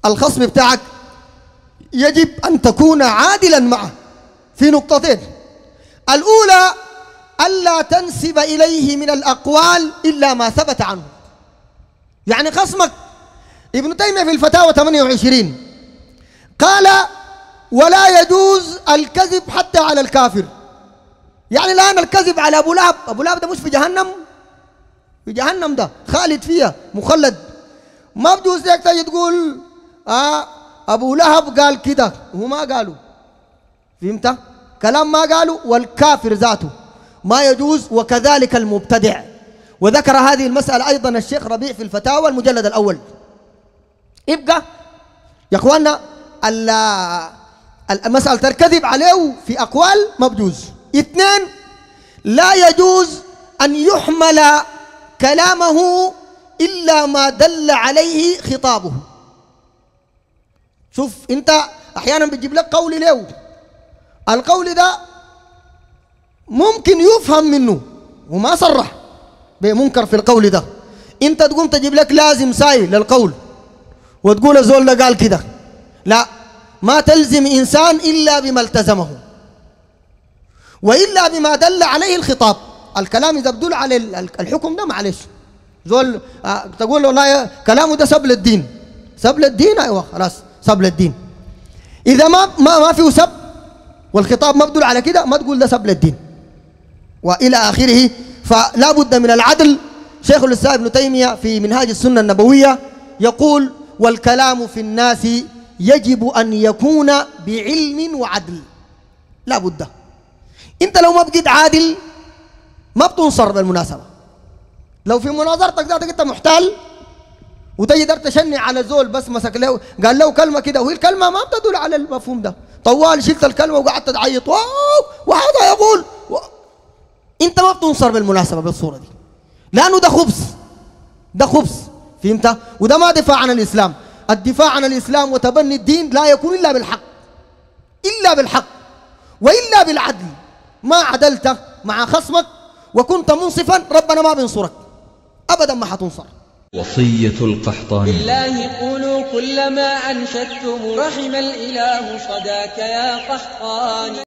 الخصم بتاعك يجب أن تكون عادلا معه في نقطتين الأولى ألا تنسب إليه من الأقوال إلا ما ثبت عنه يعني خصمك ابن تيمية في الفتاوى 28 قال ولا يجوز الكذب حتى على الكافر يعني الآن الكذب على أبو لهب أبو لهب ده مش في جهنم في جهنم ده خالد فيها مخلد ما بجوز لك تجي تقول آه أبو لهب قال كده وهو ما قالوا فهمت كلام ما قالوا والكافر ذاته ما يجوز وكذلك المبتدع وذكر هذه المسألة أيضا الشيخ ربيع في الفتاوى المجلد الأول يبقى يا اخوانا مسألة الكذب عليه في أقوال ما بجوز اثنين لا يجوز أن يحمل كلامه إلا ما دل عليه خطابه شوف أنت أحيانا بتجيب لك قول له القول ده ممكن يفهم منه وما صرح بمنكر في القول ده انت تقوم تجيب لك لازم ساي للقول وتقول الزول ده قال كده لا ما تلزم انسان الا بما التزمه والا بما دل عليه الخطاب الكلام اذا بدل على الحكم ده معلش زول آه تقول له لا كلامه ده سبل الدين سبل الدين ايوه خلاص سبل الدين اذا ما ما, ما فيه سب والخطاب مبدول على كده ما تقول ده سبل الدين والى اخره فلا بد من العدل شيخ الاسلام ابن تيميه في منهاج السنه النبويه يقول والكلام في الناس يجب ان يكون بعلم وعدل لا بد انت لو ما بقيت عادل ما بتنصر بالمناسبه لو في مناظرتك ذاتك انت محتال وتجي در تشني على زول بس مسك له قال له كلمه كده وهي الكلمه ما بتدل على المفهوم ده طوال شلت الكلمه وقعدت تعيط واو وهذا يقول و... انت ما بتنصر بالمناسبه بالصوره دي لانه ده خبز ده خبز فهمت وده ما دفاع عن الاسلام الدفاع عن الاسلام وتبني الدين لا يكون الا بالحق الا بالحق والا بالعدل ما عدلت مع خصمك وكنت منصفا ربنا ما بينصرك ابدا ما حتنصر وصية القحطاني بالله قولوا كل ما أنشدتم رحم الإله صداك يا قحطان